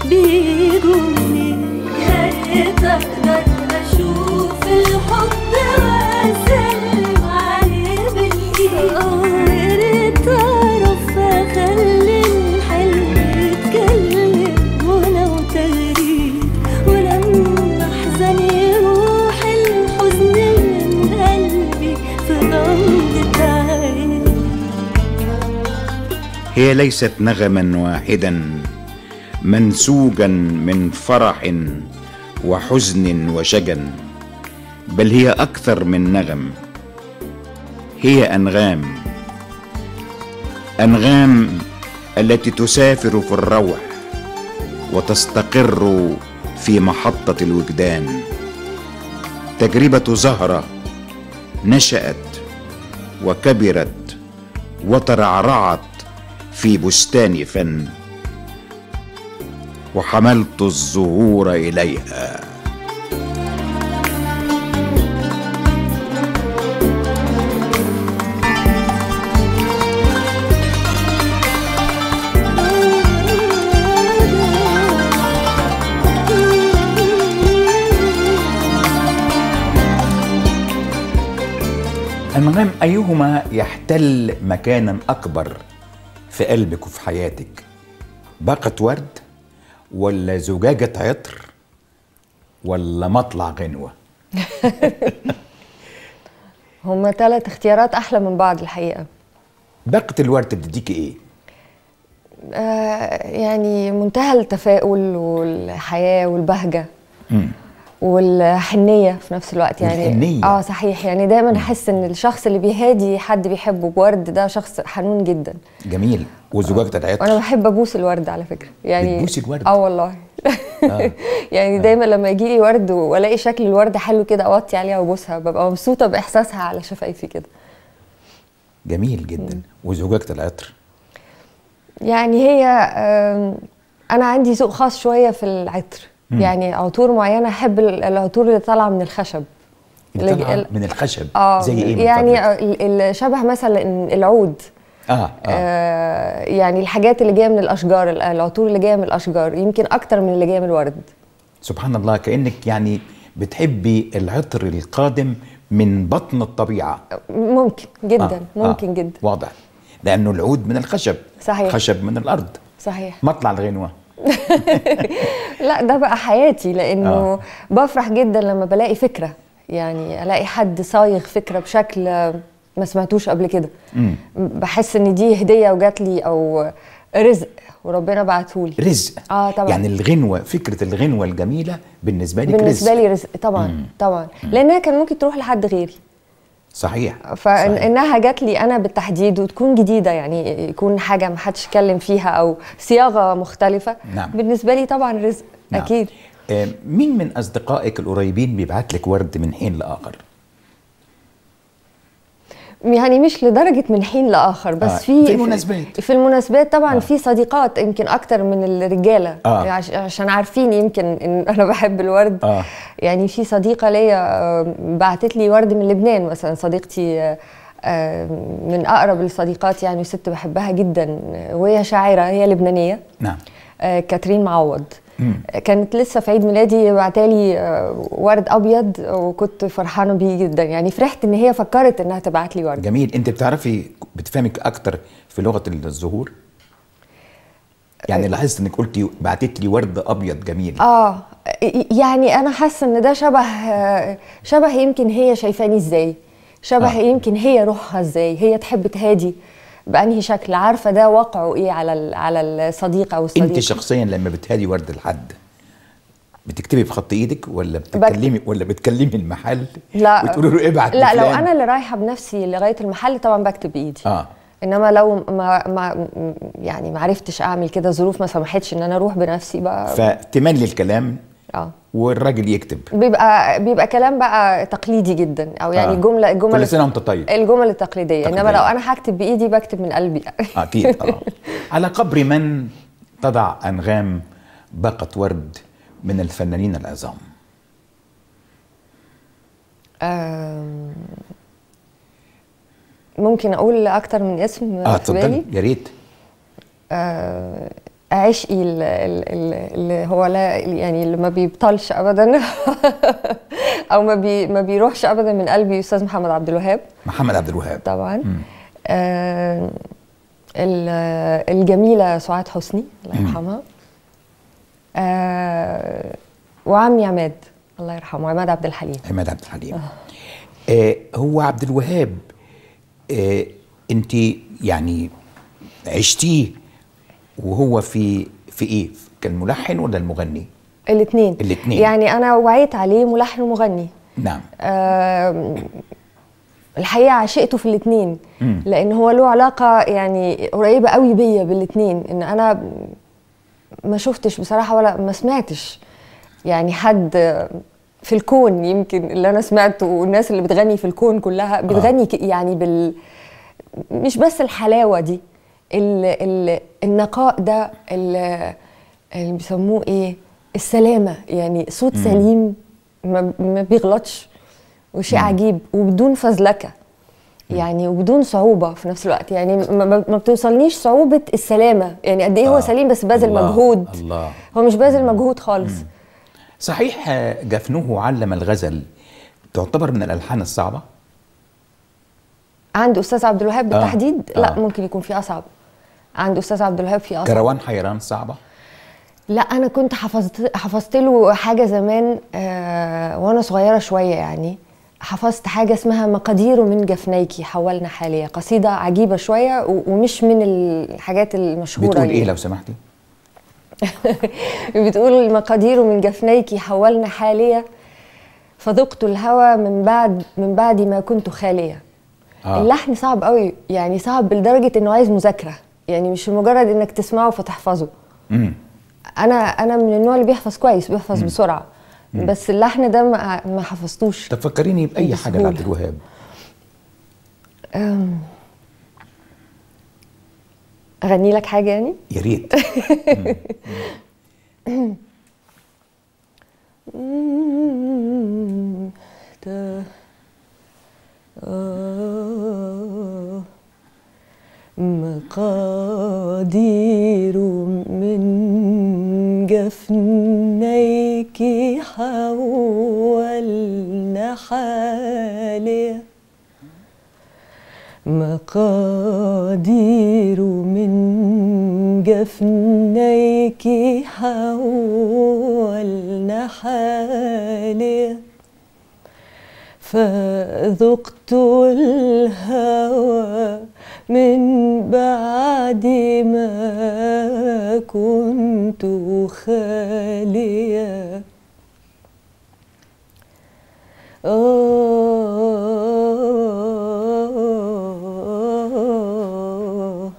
بيجوا منين يا ريت اقدر اشوف الحب واسلم عليه بالايد اه يا ريت اعرف اخلي الحلم يتكلم ولو تغريد ولما احزن يروح الحزن من قلبي في غمضة عين هي ليست نغما واحدا منسوجا من فرح وحزن وشجن بل هي اكثر من نغم هي انغام انغام التي تسافر في الروح وتستقر في محطه الوجدان تجربه زهره نشات وكبرت وترعرعت في بستان فن وحملت الزهور اليها المهم ايهما يحتل مكانا اكبر في قلبك وفي حياتك باقة ورد ولا زجاجة عطر ولا مطلع غنوة هما ثلاث اختيارات احلى من بعض الحقيقه باقة الورد بتديكي ايه آه يعني منتهى التفاؤل والحياه والبهجه والحنيه في نفس الوقت يعني والحنية. اه صحيح يعني دايما احس ان الشخص اللي بيهادي حد بيحبه بورد ده شخص حنون جدا جميل وزجاجة العطر وانا بحب ابوس الورد على فكره يعني بتبوسي الورد؟ اه والله آه. يعني دايما لما يجي لي ورد والاقي شكل الورده حلو كده اوطي عليها وابوسها ببقى مبسوطه باحساسها على شفايفي كده جميل جدا وزجاجة العطر يعني هي آم، انا عندي ذوق خاص شويه في العطر يعني عطور معينه احب ال- العطور اللي طالعه من الخشب اللي اللي- طالعة ال- من الخشب اه زي ايه من يعني فضلك؟ ال- ال- شبه مثلا العود اه اه آه يعني الحاجات اللي جايه من الاشجار ال- العطور اللي جايه من الاشجار يمكن اكتر من اللي جايه من الورد سبحان الله كأنك يعني بتحبي العطر القادم من بطن الطبيعة ممكن جدا آه، ممكن آه، جدا واضح لأنه العود من الخشب صحيح. خشب من الأرض صحيح مطلع الغنوة لا ده بقى حياتي لانه آه. آه. بفرح جدا لما بلاقي فكره يعني الاقي حد صايغ فكره بشكل ما سمعتوش قبل كده بحس ان دي هديه وجات لي او رزق وربنا بعتهولي رزق اه طبعا يعني الغنوة فكرة الغنوة الجميلة بالنسبة لك بالنسبه رزق لي رزق طبعا طبعا لانها كان ممكن تروح لحد غيري صحيح صحيح. فانها جات لي انا بالتحديد وتكون جديده يعني يكون حاجه ما حدش اتكلم فيها او صياغه مختلفه نعم. بالنسبه لي طبعا رزق نعم. اكيد آه، مين من أصدقائك القريبين بيبعت لك ورد من حين لآخر يعني مش لدرجة من حين لآخر بس آه، في في المناسبات. في المناسبات طبعا آه. في صديقات يمكن أكتر من الرجالة آه. عش- عشان عارفين يمكن إن أنا بحب الورد آه. يعني في صديقة ليا آه، بعتت لي ورد من لبنان مثلا صديقتي آه، آه، من أقرب الصديقات يعني ست بحبها جدا آه، وهي شاعرة هي لبنانية نعم آه، كاترين معوض كانت لسه في عيد ميلادي بعتالي آه، ورد ابيض وكنت فرحانه بيه جدا يعني فرحت ان هي فكرت انها تبعت لي ورد جميل انت بتعرفي بتفهمك اكتر في لغه الزهور يعني لاحظت انك قلتي بعتت لي ورد ابيض جميل اه يعني انا حاسه ان ده شبه شبه يمكن هي شايفاني ازاي شبه آه. آه. يمكن هي روحها ازاي هي تحب تهادي بانهي شكل عارفه ده واقعه ايه على ال- على الصديقه او الصديق انت شخصيا لما بتهادي ورد لحد بتكتبي بخط ايدك ولا بتتكلمي ولا بتكلمي المحل لا وتقولي له ابعت لا لو لفلان؟ انا اللي رايحه بنفسي لغايه المحل طبعا بكتب بايدي اه انما لو ما, ما يعني ما عرفتش اعمل كده ظروف ما سمحتش ان انا اروح بنفسي بقى فتملي الكلام اه والراجل يكتب بيبقى بيبقى كلام بقى تقليدي جدا او يعني آه. جمله الجمل كل سنه وانت طيب الجمل التقليديه انما تقليدية. لو انا هكتب بايدي بكتب من قلبي اكيد اه على قبر من تضع انغام باقه ورد من الفنانين العظام آم، ممكن اقول اكتر من اسم اه في بالي اتفضلي يا ريت آه، عشقي ال- ال- ال- اللي هو لا يعني اللي ما بيبطلش ابدا او ما بي ما بيروحش ابدا من قلبي استاذ محمد عبد الوهاب محمد عبد الوهاب طبعا آه ال- الجميله سعاد حسني الله يرحمها آه وعمي عماد الله يرحمه عماد عبد الحليم عماد عبد الحليم آه هو عبد الوهاب آه انت يعني عشتيه وهو في في ايه كالملحن ولا المغني الاثنين الاتنين. يعني انا وعيت عليه ملحن ومغني نعم آم، الحقيقه عشقته في الاثنين مم. لان هو له علاقه يعني قريبه قوي بيا بالاثنين ان انا ما شفتش بصراحه ولا ما سمعتش يعني حد في الكون يمكن اللي انا سمعته والناس اللي بتغني في الكون كلها بتغني ك- يعني بال مش بس الحلاوه دي ال ال النقاء ده ال- اللي بيسموه ايه السلامه يعني صوت سليم ما, ما بيغلطش وشيء عجيب وبدون فزلكه يعني وبدون صعوبه في نفس الوقت يعني ما, ما ما بتوصلنيش صعوبه السلامه يعني قد ايه هو آه. سليم بس باذل الله، مجهود الله. هو مش باذل مجهود خالص صحيح آه، جفنه علم الغزل تعتبر من الالحان الصعبه عند استاذ عبد الوهاب بالتحديد آه. لا ممكن يكون في اصعب عند استاذ عبد الوهاب في اصعب كروان حيران صعبه لا انا كنت حفظت حفظت له حاجه زمان آه وانا صغيره شويه يعني حفظت حاجه اسمها مقادير من جفنيك حولنا حاليا قصيده عجيبه شويه و- ومش من الحاجات المشهوره بتقول دي. ايه لو سمحتي بتقول مقادير من جفنيك حولنا حاليا فذقت الهوى من بعد من بعد ما كنت خاليه آه. اللحن صعب قوي يعني صعب لدرجه انه عايز مذاكره يعني مش مجرد انك تسمعه فتحفظه امم انا انا من النوع اللي بيحفظ كويس بيحفظ بسرعه بس اللحن ده ما ما حفظتوش طب فكريني باي حاجه بسهولة. لعبد الوهاب أم. اغني لك حاجه يعني يا ريت تا- آه. مقادير من جفنيك حولنا حالي مقادير من جفنيك حولنا حالي فذقت الهوى من بعد ما كنت خاليا آه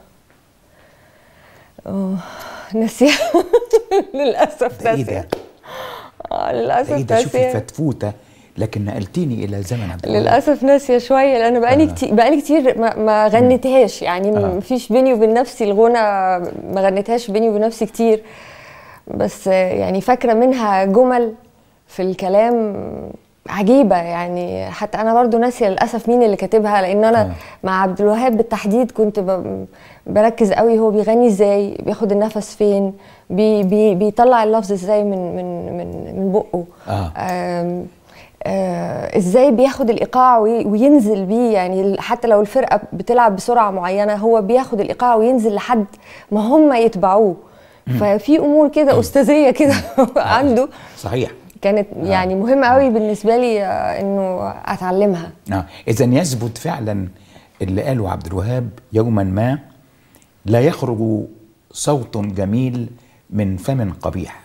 آه ناسية للأسف ده ايه ناسية ده؟ آه ده للأسف ايه ده شوفي ناسية فتفوته لكن نقلتيني الى زمن عبد الوهاب للاسف ناسيه شويه لان بقالي آه. كتير بقالي كتير ما, ما غنيتهاش يعني آه. مفيش بيني وبين نفسي الغنى ما غنيتهاش بيني وبين نفسي كتير بس آه، يعني فاكره منها جمل في الكلام عجيبه يعني حتى انا برضو ناسيه للاسف مين اللي كاتبها لان انا آه. مع عبد الوهاب بالتحديد كنت ب- بركز قوي هو بيغني ازاي بياخد النفس فين بي بي بيطلع اللفظ ازاي من من من من بقه آه. آم، آه ازاي بياخد الايقاع وي- وينزل بيه يعني ال- حتى لو الفرقه بتلعب بسرعه معينه هو بياخد الايقاع وينزل لحد ما هم يتبعوه ففي امور كده استاذيه كده عنده صحيح كانت يعني مهمه قوي بالنسبه لي آه، انه اتعلمها آه. اذا يثبت فعلا اللي قاله عبد الوهاب يوما ما لا يخرج صوت جميل من فم قبيح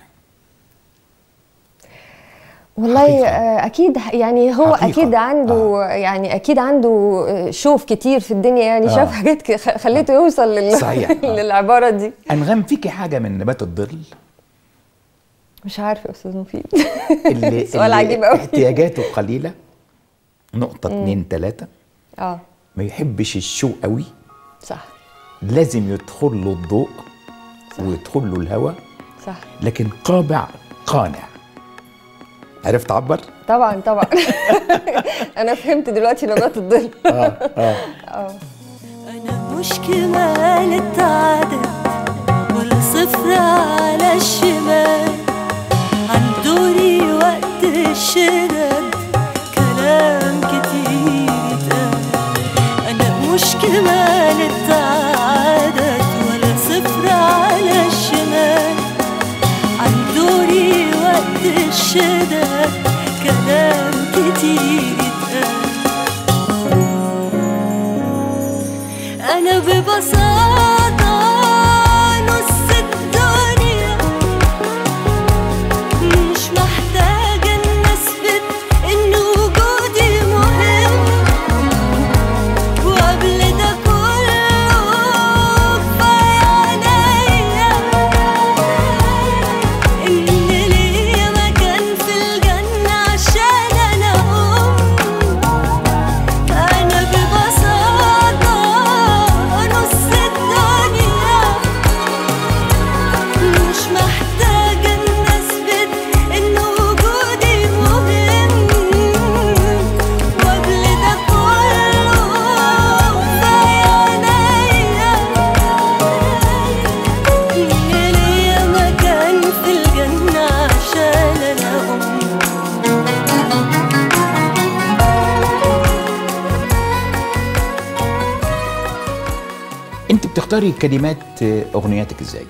والله حقيقة. آه، اكيد يعني هو حقيقة. اكيد عنده يعني اكيد عنده آه، شوف كتير في الدنيا يعني آه. شاف حاجات ك- خ- خليته يوصل لل... صحيح. آه. للعباره دي انغام فيكي حاجه من نبات الظل مش عارفه يا استاذ مفيد اللي, سؤال اللي عجيب قوي احتياجاته قليله نقطه اتنين تلاته اه ما يحبش الشو قوي صح لازم يدخل له الضوء ويدخل له الهواء صح لكن قابع قانع عرفت تعبر؟ طبعا طبعا انا فهمت دلوقتي نبات الظل أنا مش كمال التعدد ولا صفة صفر على الشمال عن دوري وقت الشدد كلام كتير اتقال أنا مش كمالة عدد ولا صفر على الشمال عن دوري وقت الشدد كلام كتير اتقال أنا ببساطة نص الدنيا مش محتاجة إن أثبت إن وجودي مهم وقبل ده كله كفاية عليا إن ليا مكان في الجنة عشان أنا أم أنا ببساطة نص الدنيا مش محتاجة إن أثبت إن وجودي مهم وقبل ده كله كفاية عليا إن ليا مكان في الجنة عشان أنا أم انت بتختاري كلمات اغنياتك ازاي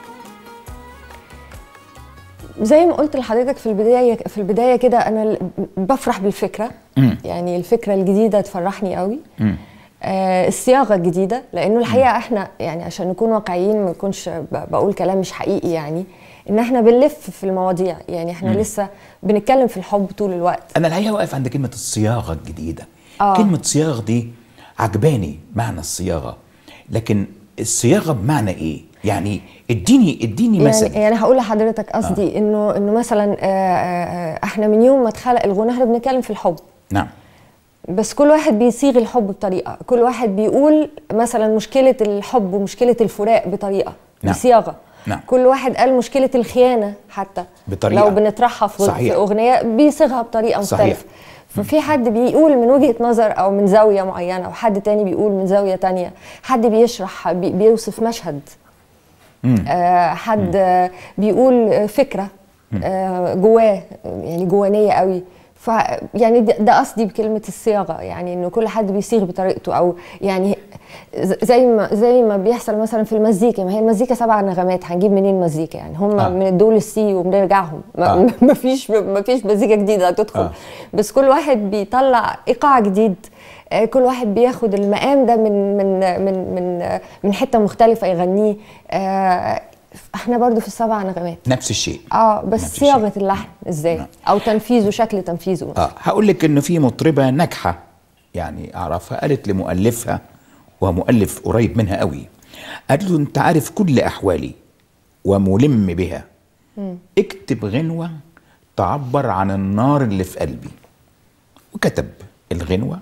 زي ما قلت لحضرتك في البدايه في البدايه كده انا ال- بفرح بالفكره مم. يعني الفكره الجديده تفرحني قوي مم. آه الصياغه الجديده لانه الحقيقه احنا يعني عشان نكون واقعيين ما نكونش ب- بقول كلام مش حقيقي يعني ان احنا بنلف في المواضيع يعني احنا لسه بنتكلم في الحب طول الوقت انا الحقيقه واقف عند كلمه الصياغه الجديده آه. كلمه صياغه دي عجباني معنى الصياغه لكن الصياغه بمعنى ايه يعني اديني اديني مثل يعني يعني هقول لحضرتك قصدي انه انه مثلا آه، آه، آه، احنا من يوم ما اتخلق الغنى احنا بنتكلم في الحب نعم بس كل واحد بيصيغ الحب بطريقه كل واحد بيقول مثلا مشكله الحب ومشكله الفراق بطريقه نعم. بصياغه نعم. كل واحد قال مشكله الخيانه حتى بطريقة. لو بنطرحها في, صحيح. في اغنيه بيصيغها بطريقه صحيح. مختلفه ففي حد بيقول من وجهه نظر او من زاويه معينه وحد تاني بيقول من زاويه تانية حد بيشرح بي بيوصف مشهد آه حد آه بيقول آه، فكره آه جواه يعني جوانيه قوي ف يعني ده ده قصدي بكلمه الصياغه يعني انه كل حد بيصيغ بطريقته او يعني ز- زي ما زي ما بيحصل مثلا في المزيكا ما هي المزيكا سبع نغمات هنجيب منين مزيكا يعني هم آه. آه. من الدول السي وبنرجعهم ما, آه. ما فيش ما فيش مزيكا جديده هتدخل آه. آه. بس كل واحد بيطلع ايقاع جديد آه، كل واحد بياخد المقام ده من من من من آه، من حته مختلفه يغنيه آه، احنا برضو في السبع نغمات نفس الشيء اه بس نفس صياغه الشيء. اللحن ازاي نعم. او تنفيذه شكل تنفيذه اه هقول لك انه في مطربه ناجحه يعني اعرفها قالت لمؤلفها ومؤلف قريب منها قوي قالت له انت عارف كل احوالي وملم بها اكتب غنوه تعبر عن النار اللي في قلبي وكتب الغنوه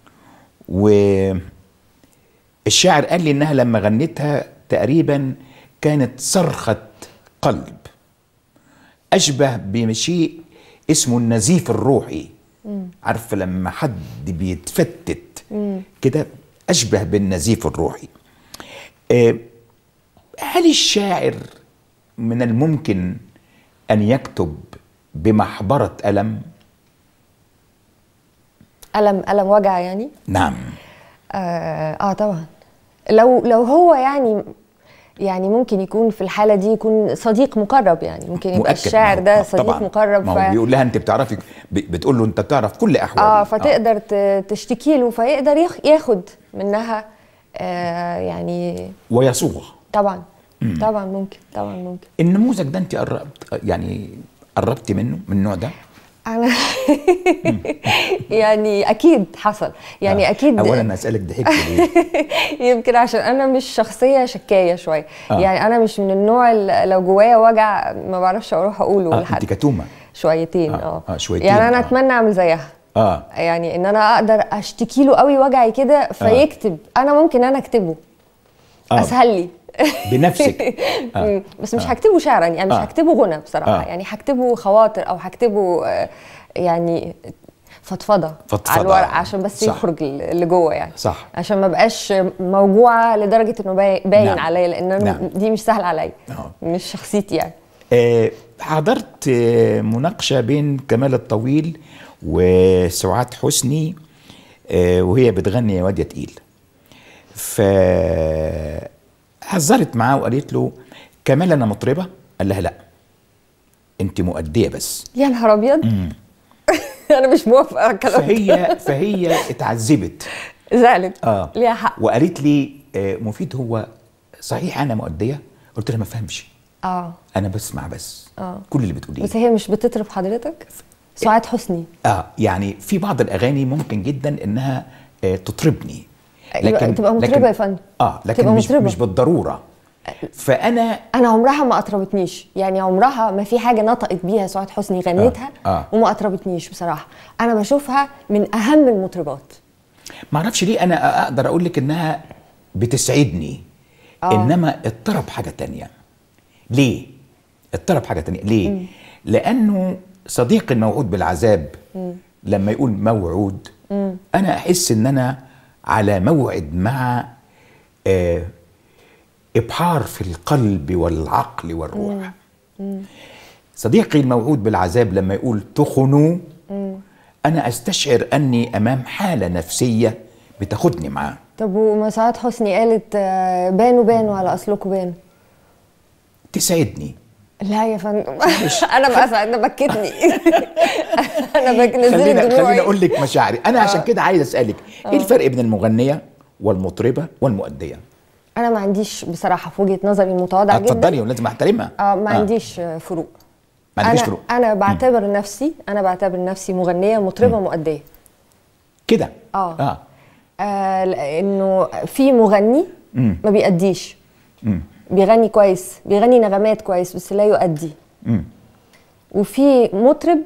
والشاعر قال لي انها لما غنتها تقريبا كانت صرخه قلب اشبه بشيء اسمه النزيف الروحي عارفه لما حد بيتفتت كده اشبه بالنزيف الروحي آه، هل الشاعر من الممكن ان يكتب بمحبره الم الم الم وجع يعني نعم آه, اه طبعا لو لو هو يعني يعني ممكن يكون في الحاله دي يكون صديق مقرب يعني ممكن يبقى مؤكد الشاعر ما هو- ده آه، صديق طبعاً. مقرب ما هو بيقول لها انت بتعرفي ب- بتقول له انت بتعرف كل احوالي اه فتقدر ت- تشتكي له فيقدر ياخ- ياخد منها آه يعني ويصوغ طبعا طبعا ممكن طبعا ممكن النموذج ده انت قربت يعني قربتي منه من النوع ده انا يعني اكيد حصل يعني آه. اكيد اولا اسالك ضحكت ليه يمكن عشان انا مش شخصيه شكايه شويه آه. يعني انا مش من النوع اللي لو جوايا وجع ما بعرفش اروح اقوله اه لحد انت كتومه شويتين آه، اه آه، شويتين، يعني انا آه. اتمنى اعمل زيها اه يعني ان انا اقدر اشتكي له قوي وجعي كده فيكتب انا ممكن انا اكتبه آه. اسهل لي بنفسك مم. بس مش هكتبه شعرا يعني مش آه. هكتبه غنى بصراحه آه. يعني هكتبه خواطر او هكتبه آه، يعني فضفضه فضفضة. على الورق عشان بس صح. يخرج اللي جوه يعني صح. عشان ما بقاش موجوعه لدرجه انه باي- باين نعم. عليا لان أنا نعم. دي مش سهل عليا آه. مش شخصيتي يعني آه، حضرت آه، مناقشة بين كمال الطويل وسعاد حسني آه، وهي بتغني يا واد يا تقيل ف حذرت معاه وقالت له كمال انا مطربه قال لها لا انت مؤديه بس يا نهار ابيض انا مش موافقه على الكلام ده. فهي فهي اتعذبت زعلت اه ليها حق وقالت لي آه، مفيد هو صحيح انا مؤديه قلت لها ما فهمش اه انا بسمع بس آه. كل اللي بتقوليه بس هي مش بتطرب حضرتك سعاد حسني اه يعني في بعض الاغاني ممكن جدا انها آه تطربني يبقى تبقى مطربة يا فندم. اه لكن تبقى مش مطربة. مش بالضروره فانا انا عمرها ما اطربتنيش يعني عمرها ما في حاجه نطقت بيها سعاد حسني غنيتها آه، آه. وما اطربتنيش بصراحه انا بشوفها من اهم المطربات ما اعرفش ليه انا اقدر اقول لك انها بتسعدني آه. انما الطرب حاجه تانية ليه الطرب حاجه تانية ليه لانه صديقي الموعود بالعذاب لما يقول موعود انا احس ان انا على موعد مع آه ابحار في القلب والعقل والروح صديقي الموعود بالعذاب لما يقول تخنوا انا استشعر اني امام حاله نفسيه بتاخدني معاه طب وما سعاد حسني قالت آه، بانوا بانوا على اصلكم بانوا تسعدني لا يا فندم انا بقى سعاد ده بكتني انا بك نزلت خلينا دموعي خلينا اقول لك مشاعري انا عشان كده عايز اسالك ايه الفرق بين المغنيه والمطربه والمؤديه انا ما عنديش بصراحه في وجهه نظري المتواضعه جدا اتفضلي ولازم احترمها اه ما آه. عنديش آه، فروق ما عندكيش انا فروق انا بعتبر نفسي انا بعتبر نفسي مغنيه مطربه مؤديه كده آه. اه آه لانه في مغني مم. ما بيأديش مم. بيغني كويس بيغني نغمات كويس بس لا يؤدي مم. وفي مطرب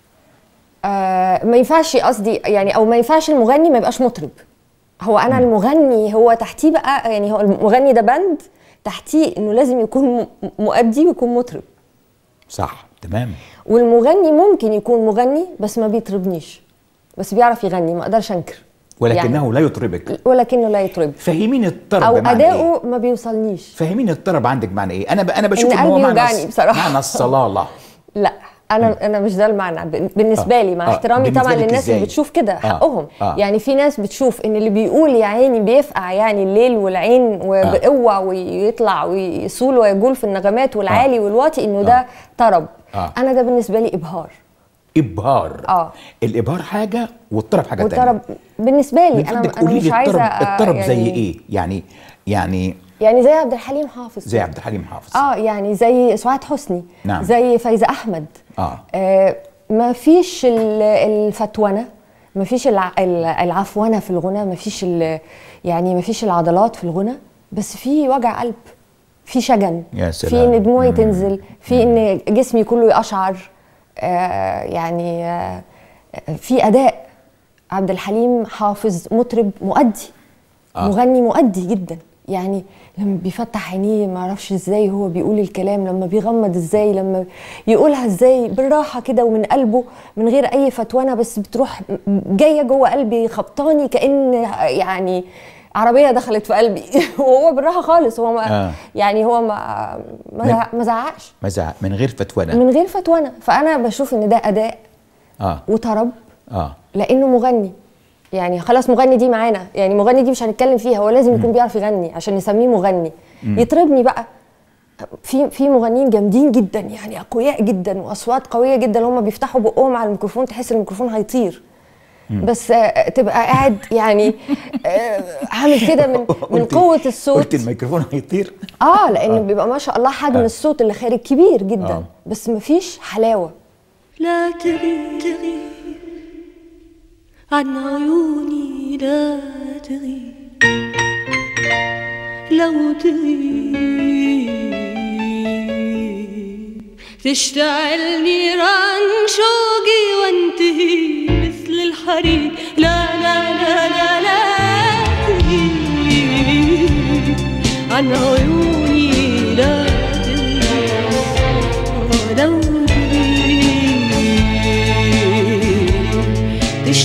آه ما ينفعش قصدي يعني او ما ينفعش المغني ما يبقاش مطرب هو انا المغني هو تحتيه بقى يعني هو المغني ده بند تحتيه انه لازم يكون م- مؤدي ويكون مطرب صح تمام والمغني ممكن يكون مغني بس ما بيطربنيش بس بيعرف يغني ما اقدرش انكر ولكنه لا يطربك ولكنه لا يطرب فهميني الطرب او بمعنى ايه اداؤه ما بيوصلنيش فهميني الطرب عندك معنى ايه انا ب... انا بشوف إن ان هو قلبي معنى يوجعني بصراحة. معنى الصلاله لا انا انا مش ده المعنى ب- بالنسبه آه. لي مع آه. احترامي بالنسبة طبعا لك للناس إزاي؟ اللي بتشوف كده آه. حقهم آه. يعني في ناس بتشوف ان اللي بيقول يا عيني بيفقع يعني الليل والعين وبقوه ويطلع ويصول ويجول في النغمات والعالي والواطي انه ده طرب آه. انا ده بالنسبه لي ابهار ابهار آه. الابهار حاجه والطرب حاجه والطرب تانية بالنسبه لي من انا فضلك انا قولي مش لي عايزه الطرب آه، الطرب يعني زي ايه يعني يعني يعني زي عبد الحليم حافظ زي عبد الحليم حافظ اه يعني زي سعاد حسني نعم. زي فايزه احمد آه. آه ما فيش ال- الفتونه ما فيش الع- ال- العفونه في الغنى ما فيش ال- يعني ما فيش العضلات في الغنى بس في وجع قلب في شجن يا في سلام. ان دموعي تنزل في ان جسمي كله يقشعر آه يعني آه في اداء عبد الحليم حافظ مطرب مؤدي آه. مغني مؤدي جدا يعني لما بيفتح عينيه ما اعرفش ازاي هو بيقول الكلام لما بيغمض ازاي لما يقولها ازاي بالراحه كده ومن قلبه من غير اي فتوانه بس بتروح جايه جوه قلبي خبطاني كان يعني عربيه دخلت في قلبي وهو بالراحه خالص هو ما آه. يعني هو ما ما, من- زع- ما زعقش مزع من غير فتوانه من غير فتوانه فانا بشوف ان ده اداء اه وطرب اه لانه مغني يعني خلاص مغني دي معانا يعني مغني دي مش هنتكلم فيها هو لازم يكون بيعرف يغني عشان نسميه مغني يطربني بقى في في مغنيين جامدين جدا يعني اقوياء جدا واصوات قويه جدا هم بيفتحوا بقهم على الميكروفون تحس الميكروفون هيطير بس آه، تبقى قاعد يعني آه، عامل كده من من قلت- قوه الصوت قلت الميكروفون هيطير اه لان بيبقى ما شاء الله حجم الصوت اللي خارج كبير جدا آه. بس مفيش حلاوه لا تغيب تغيب عن عيوني لا تغيب لو تغيب تشتعل نيران شوقي وانتهي مثل الحريق لا لا لا لا لا تغيب عن عيوني لا تغيب لو تغيب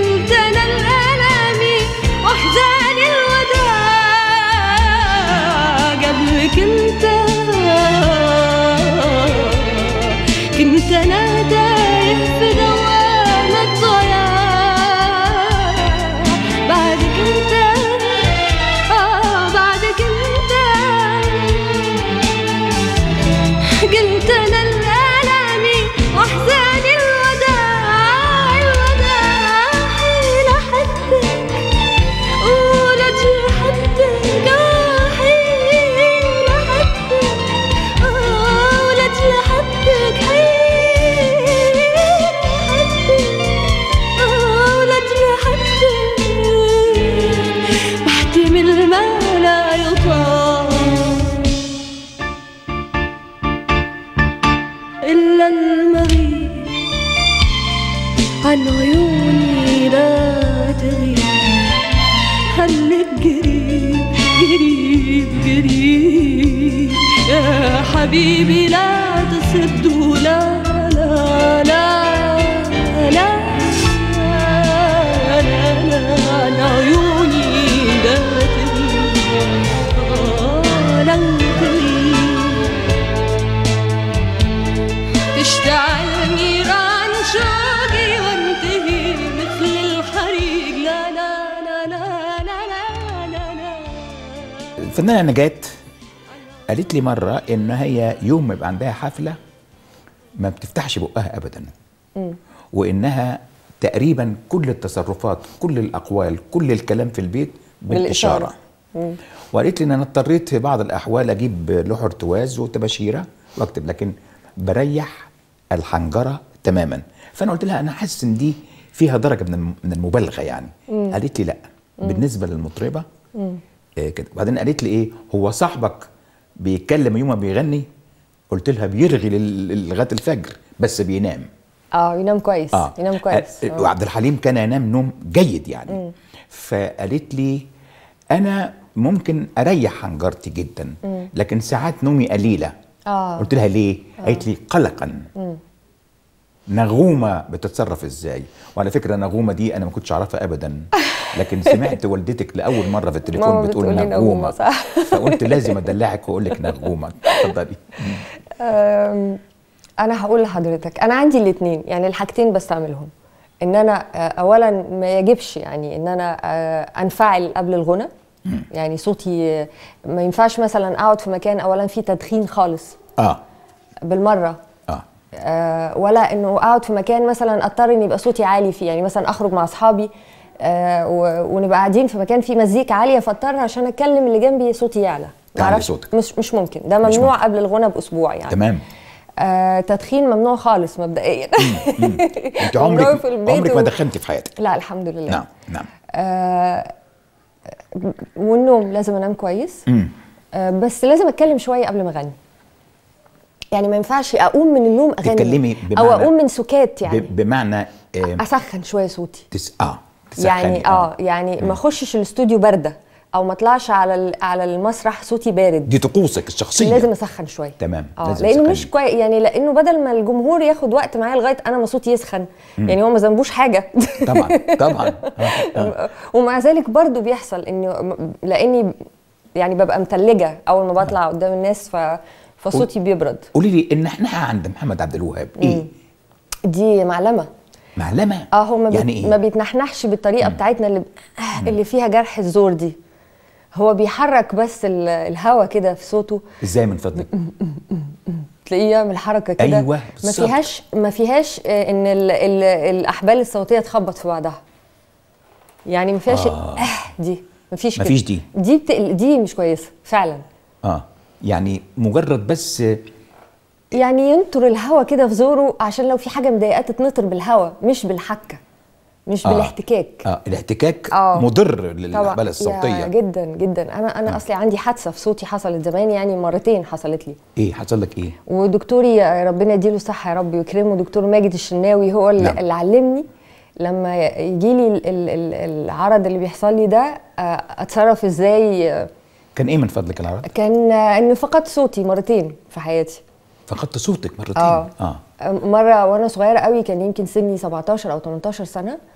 قلت انا الالامي واحزاني الوداع قبلك انت كنت انا تايه في دوام الضياع بعدك انت آه بعدك انت قلت انا الالامي واحزاني الوداع الوداع حيل احبك ولجل احبك آه حيل احبك آه ولجل احبك حيل احبك آه ولجل احبك بحتمل ما لا يطاق إلا المغيب عن عيوني لا تغيب خليك قريب قريب قريب يا حبيبي لا تسد لا لا لا لا لا لا عن عيوني لا تغيب آه لا تغيب تشتعل نيران شوقي وانتهي مثل الحريق لا لا لا لا لا لا لا لا الفنانه نجاة قالت لي مره ان هي يوم ما يبقى عندها حفله ما بتفتحش بقها ابدا وانها تقريبا كل التصرفات كل الاقوال كل الكلام في البيت بالاشاره بالإشارة. وقالت لي ان انا اضطريت في بعض الاحوال اجيب لوح ارتواز وتباشيره واكتب لكن بريح الحنجره تماما فانا قلت لها انا حاسس ان دي فيها درجه من الم- من المبالغه يعني قالت لي لا بالنسبه للمطربه آه كده بعدين قالت لي ايه هو صاحبك بيتكلم يوم ما بيغني قلت لها بيرغي لل- لغايه الفجر بس بينام اه ينام كويس اه ينام كويس آه، آه. وعبد الحليم كان ينام نوم جيد يعني فقالت لي انا ممكن اريح حنجرتي جدا لكن ساعات نومي قليله آه. قلت لها ليه قالت لي قلقا نغومه بتتصرف ازاي وعلى فكره نغومه دي انا ما كنتش اعرفها ابدا لكن سمعت والدتك لاول مره في التليفون ماما بتقول بتقولي نغومه, نغومة، صح. فقلت لازم ادلعك واقول لك نغومه اتفضلي أم، انا هقول لحضرتك انا عندي الاثنين يعني الحاجتين بستعملهم ان انا آه، اولا ما يجبش يعني ان انا آه، انفعل قبل الغنى يعني صوتي آه، ما ينفعش مثلا اقعد في مكان اولا فيه تدخين خالص اه بالمره اه آه، ولا انه اقعد في مكان مثلا اضطر ان يبقى صوتي عالي فيه يعني مثلا اخرج مع اصحابي آه، و- ونبقى قاعدين في مكان فيه مزيكا عاليه فاضطر عشان اتكلم اللي جنبي صوتي يعلى تعلي معرفش- صوتك. مش مش ممكن ده مش ممنوع ممكن. قبل الغنى باسبوع يعني تمام آه تدخين ممنوع خالص مبدئيا انت ممنوع عمرك في البيت عمرك ما و- دخنتي في حياتك لا الحمد لله نعم نعم آه والنوم لازم انام كويس آه بس لازم اتكلم شويه قبل ما اغني يعني ما ينفعش اقوم من النوم اغني تتكلمي او بمعنى- اقوم من سكات يعني ب- بمعنى آه اسخن شويه صوتي تس... اه تسخني يعني اه يعني ما اخشش الاستوديو بارده او ما اطلعش على ال- على المسرح صوتي بارد دي طقوسك الشخصيه لازم اسخن شويه تمام، اه لازم لانه تسخني. مش كويس يعني لانه بدل ما الجمهور ياخد وقت معايا لغايه انا ما صوتي يسخن يعني هو ما ذنبوش حاجه طبعا طبعا آه. آه. ومع ذلك برضو بيحصل انه لاني يعني ببقى متلجه اول ما بطلع قدام الناس ف فصوتي بيبرد قولي لي ان احنا عند محمد عبد الوهاب ايه دي معلمه معلمه اه هو ما, بيت يعني ايه ما بيتنحنحش بالطريقه بتاعتنا اللي اللي فيها جرح الزور دي هو بيحرك بس ال- الهوا كده في صوته ازاي من فضلك تلاقيه يعمل حركه كده أيوة، ما بالظبط. فيهاش ما فيهاش آه، ان ال ال الاحبال الصوتيه تخبط في بعضها يعني ما فيهاش آه. دي ما فيش كده. مفيش دي. دي بتقل دي مش كويسه فعلا اه يعني مجرد بس يعني ينطر الهوا كده في زوره عشان لو في حاجه مضايقاه تتنطر بالهوا مش بالحكه مش آه. بالاحتكاك اه الاحتكاك آه. مضر للاحبال يا الصوتيه جدا جدا انا انا اصلي عندي حادثه في صوتي حصلت زمان يعني مرتين حصلت لي ايه حصل لك ايه ودكتوري ربنا يديله الصحه يا رب ويكرمه دكتور ماجد الشناوي هو اللي, نعم. اللي علمني لما يجي لي ال- ال- ال- العرض اللي بيحصل لي ده آه، اتصرف ازاي آه، كان ايه من فضلك العرض كان آه، انه فقدت صوتي مرتين في حياتي فقدت صوتك مرتين اه اه مره وانا صغيره قوي كان يمكن سني 17 او 18 سنه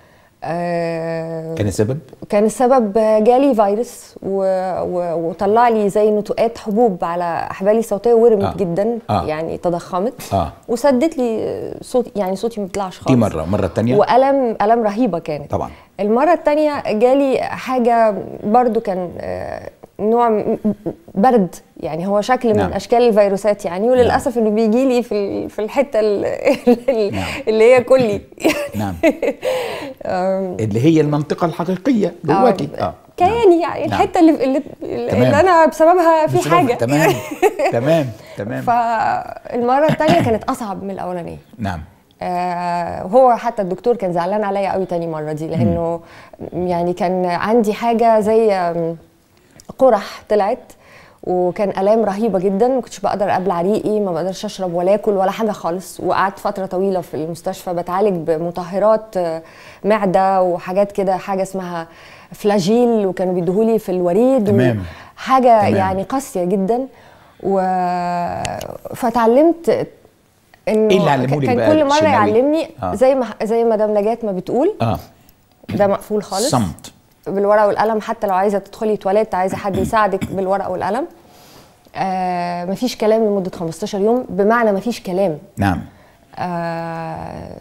آه كان السبب كان السبب جالي فيروس و... و... وطلع لي زي نتوءات حبوب على احبالي الصوتيه ورمت آه. آه. جدا آه. آه. يعني تضخمت آه. وسدت لي صوتي يعني صوتي ما بيطلعش خالص دي مره مره تانية والم الم رهيبه كانت طبعا المره الثانيه جالي حاجه برضو كان آه، نوع م- برد يعني هو شكل من نعم. اشكال الفيروسات يعني وللاسف انه بيجي لي في ال- في الحته ال- ال- نعم. اللي هي كلي نعم اللي هي المنطقه الحقيقيه جواكي اه كياني يعني نعم. الحته اللي اللي, تمام. اللي انا بسببها في بسبب- حاجه تمام تمام تمام فالمره الثانيه كانت اصعب من الاولانيه نعم آه هو حتى الدكتور كان زعلان عليا قوي تاني مره دي لانه يعني كان عندي حاجه زي آم، قرح طلعت وكان الام رهيبه جدا ما كنتش بقدر ابلع ريقي ما بقدرش اشرب ولا اكل ولا حاجه خالص وقعدت فتره طويله في المستشفى بتعالج بمطهرات آه، معده وحاجات كده حاجه اسمها فلاجيل وكانوا بيدوهولي في الوريد تمام. حاجه تمام. يعني قاسيه جدا و فتعلمت انه إيه اللي علمهولك كان بقى كل مره الشماوي؟ يعلمني آه. زي ما زي مدام نجاة ما بتقول اه ده مقفول خالص صمت بالورقه والقلم حتى لو عايزه تدخلي تواليت عايزه حد يساعدك بالورقه والقلم آه مفيش كلام لمده 15 يوم بمعنى مفيش كلام نعم آه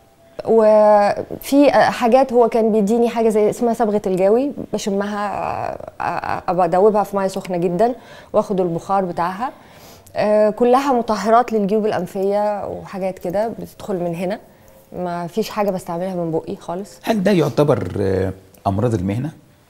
وفي حاجات هو كان بيديني حاجه زي اسمها صبغه الجاوي بشمها آه، آه، آه، بدوبها في ميه سخنه جدا واخد البخار بتاعها آه، كلها مطهرات للجيوب الانفيه وحاجات كده بتدخل من هنا ما فيش حاجه بستعملها من بقي خالص هل ده يعتبر آه، امراض المهنه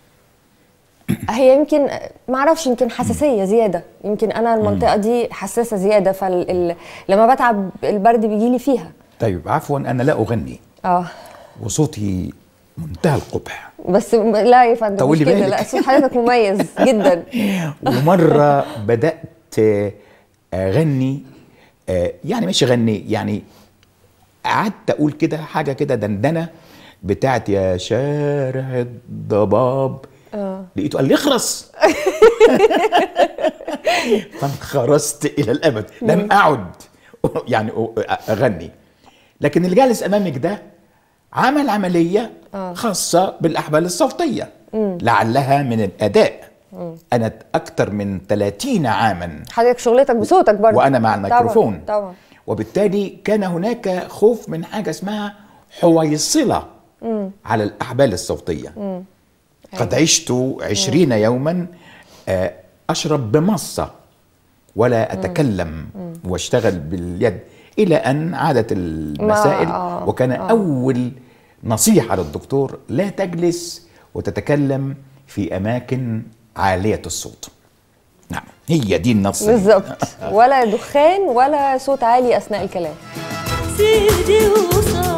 هي يمكن ما اعرفش يمكن حساسيه زياده يمكن انا المنطقه دي حساسه زياده فلما بتعب البرد بيجي لي فيها طيب عفوا انا لا اغني اه وصوتي منتهى القبح بس م- لا يا فندم طولي مش كده بالك. لا صوت حضرتك مميز جدا ومره بدات آه، اغني آه، يعني مش اغني يعني قعدت اقول كده حاجه كده دندنه بتاعت يا شارع الضباب لقيته قال لي اخرس فانخرست الى الابد لم اعد يعني اغني لكن اللي جالس امامك ده عمل عمليه خاصه بالاحبال الصوتيه لعلها من الاداء انا اكثر من 30 عاما حضرتك شغلتك بصوتك برضه وانا مع الميكروفون طبعا, طبعا. وبالتالي كان هناك خوف من حاجه اسمها حويصله على الاحبال الصوتيه قد عشت عشرين يوما آه، اشرب بمصه ولا اتكلم واشتغل باليد الى ان عادت المسائل آه، وكان اول نصيحه للدكتور لا تجلس وتتكلم في اماكن عاليه الصوت نعم هي دي النص بالظبط ولا دخان ولا صوت عالي اثناء الكلام سيدي وصال